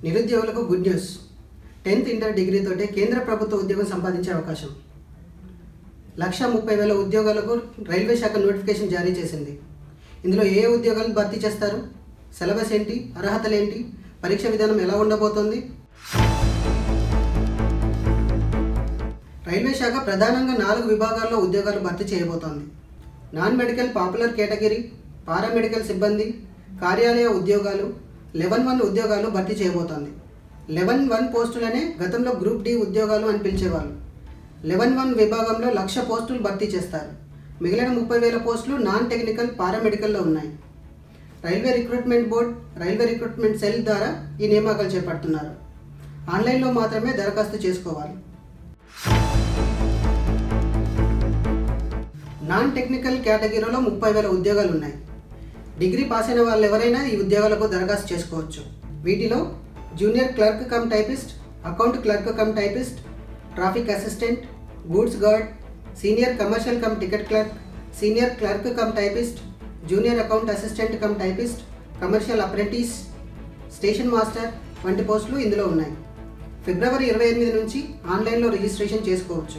నిరుద్యోగులకు good news tenth inter డిగ్రీతోటే కేంద్ర ప్రభుత్వ ఉద్యోగం సంపాదించే అవకాశం లక్ష ముప్పై వేల ఉద్యోగాలకు రైల్వే శాఖ నోటిఫికేషన్ జారీ చేసింది ఇందులో ఏ ఏ ఉద్యోగాలు భర్తీ చేస్తారు సిలబస్ ఏంటి అర్హతలు ఏంటి పరీక్ష విధానం ఎలా ఉండబోతోంది రైల్వే శాఖ ప్రధానంగా నాలుగు విభాగాల్లో ఉద్యోగాలు భర్తీ చేయబోతోంది non medical popular category paramedical సిబ్బంది కార్యాలయ ఉద్యోగాలు లెవెన్ వన్ ఉద్యోగాలు భర్తీ చేయబోతోంది లెవెన్ వన్ పోస్టులనే గతంలో గ్రూప్ డి ఉద్యోగాలు అని పిలిచేవాళ్ళు లెవెన్ వన్ విభాగంలో లక్ష పోస్టులు భర్తీ చేస్తారు మిగిలిన ముప్పై వేల పోస్టులు నాన్ టెక్నికల్ పారామెడికల్లో ఉన్నాయి railway recruitment board railway recruitment cell ద్వారా ఈ నియామకాలు చేపడుతున్నారు ఆన్లైన్లో మాత్రమే దరఖాస్తు చేసుకోవాలి నాన్ టెక్నికల్ కేటగిరీలో ముప్పై వేల ఉద్యోగాలు ఉన్నాయి డిగ్రీ పాస్ అయిన వాళ్ళు ఎవరైనా ఈ ఉద్యోగాలకు దరఖాస్తు చేసుకోవచ్చు వీటిలో junior clerk cum typist account clerk cum typist traffic assistant goods guard senior commercial cum ticket clerk senior clerk cum typist junior account assistant cum typist commercial apprentice station master వంటి పోస్టులు ఇందులో ఉన్నాయి ఫిబ్రవరి ఇరవై ఎనిమిది నుంచి ఆన్లైన్లో రిజిస్ట్రేషన్ చేసుకోవచ్చు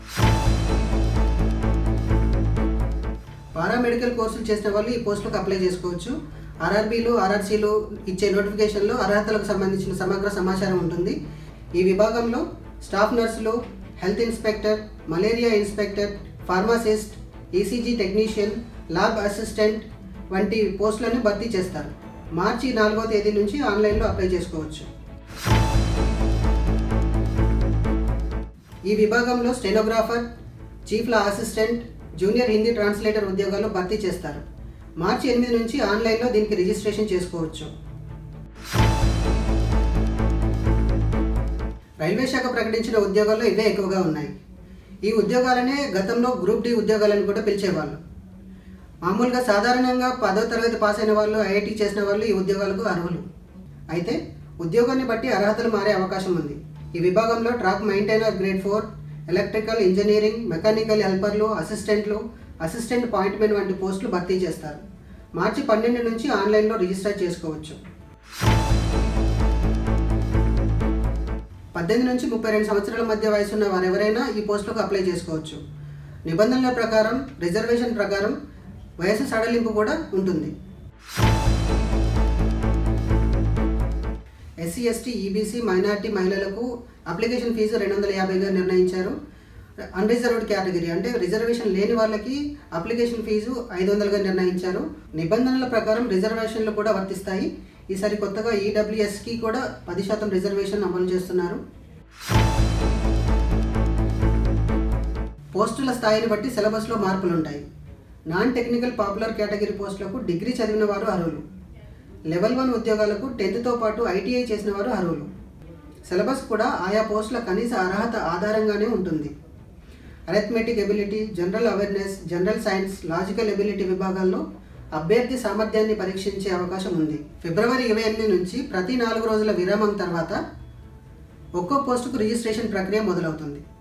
paramedical కోర్సులు చేసిన వాళ్ళు ఈ పోస్టులకు అప్లై చేసుకోవచ్చు ఆర్ఆర్బీలు ఆర్ఆర్సీలు ఇచ్చే నోటిఫికేషన్లో అర్హతలకు సంబంధించిన సమగ్ర సమాచారం ఉంటుంది ఈ విభాగంలో స్టాఫ్ నర్సులు health inspector malaria inspector pharmacist ECG technician lab assistant వంటి పోస్టులను భర్తీ చేస్తారు మార్చి నాలుగో తేదీ నుంచి ఆన్లైన్లో అప్లై చేసుకోవచ్చు ఈ విభాగంలో stenographer chief law assistant junior Hindi translator ఉద్యోగాలు భర్తీ చేస్తారు మార్చి ఎనిమిది నుంచి ఆన్లైన్లో దీనికి రిజిస్ట్రేషన్ చేసుకోవచ్చు రైల్వే శాఖ ప్రకటించిన ఉద్యోగాల్లో ఇవే ఎక్కువగా ఉన్నాయి ఈ ఉద్యోగాలనే గతంలో గ్రూప్ డి ఉద్యోగాలను కూడా పిలిచేవాళ్ళు మామూలుగా సాధారణంగా పదో తరగతి పాస్ అయిన వాళ్ళు ఐఐటి చేసిన వాళ్ళు ఈ ఉద్యోగాలకు అర్హులు అయితే ఉద్యోగాన్ని బట్టి అర్హతలు మారే అవకాశం ఉంది ఈ విభాగంలో track maintainer grade four electrical engineering mechanical హెల్పర్లు అసిస్టెంట్లు అసిస్టెంట్ పాయింట్మెన్ వంటి పోస్టులు భర్తీ చేస్తారు మార్చి పన్నెండు నుంచి ఆన్లైన్లో రిజిస్టర్ చేసుకోవచ్చు పద్దెనిమిది నుంచి ముప్పై రెండు సంవత్సరాల మధ్య వయసున్న వారెవరైనా ఈ పోస్టులకు అప్లై చేసుకోవచ్చు నిబంధనల ప్రకారం రిజర్వేషన్ ప్రకారం వయసు సడలింపు కూడా ఉంటుంది ఎస్సీ ఎస్టీ ఈబీసీ మైనార్టీ మహిళలకు అప్లికేషన్ ఫీజు రెండు వందల యాభైగా నిర్ణయించారు అన్రిజర్వ్డ్ కేటగిరీ అంటే రిజర్వేషన్ లేని వాళ్ళకి అప్లికేషన్ ఫీజు ఐదు వందలుగా నిర్ణయించారు నిబంధనల ప్రకారం రిజర్వేషన్లు కూడా వర్తిస్తాయి ఈసారి కొత్తగా ఈడబ్ల్యూఎస్కి కూడా పది శాతం రిజర్వేషన్ అమలు చేస్తున్నారు పోస్టుల స్థాయిని బట్టి సిలబస్లో మార్పులు ఉంటాయి నాన్ టెక్నికల్ పాపులర్ కేటగిరీ పోస్టులకు డిగ్రీ చదివిన వారు అర్హులు లెవెల్ వన్ ఉద్యోగాలకు టెన్త్తో పాటు ఐటీఐ చేసిన వారు అర్హులు సిలబస్ కూడా ఆయా పోస్టుల కనీస అర్హత ఆధారంగానే ఉంటుంది arithmetic ability general awareness general science logical ability విభాగాల్లో అభ్యర్థి సామర్థ్యాన్ని పరీక్షించే అవకాశం ఉంది ఫిబ్రవరి ఇరవై ఎనిమిది నుంచి ప్రతి నాలుగు రోజుల విరామం తర్వాత ఒక్కో పోస్టుకు రిజిస్ట్రేషన్ ప్రక్రియ మొదలవుతుంది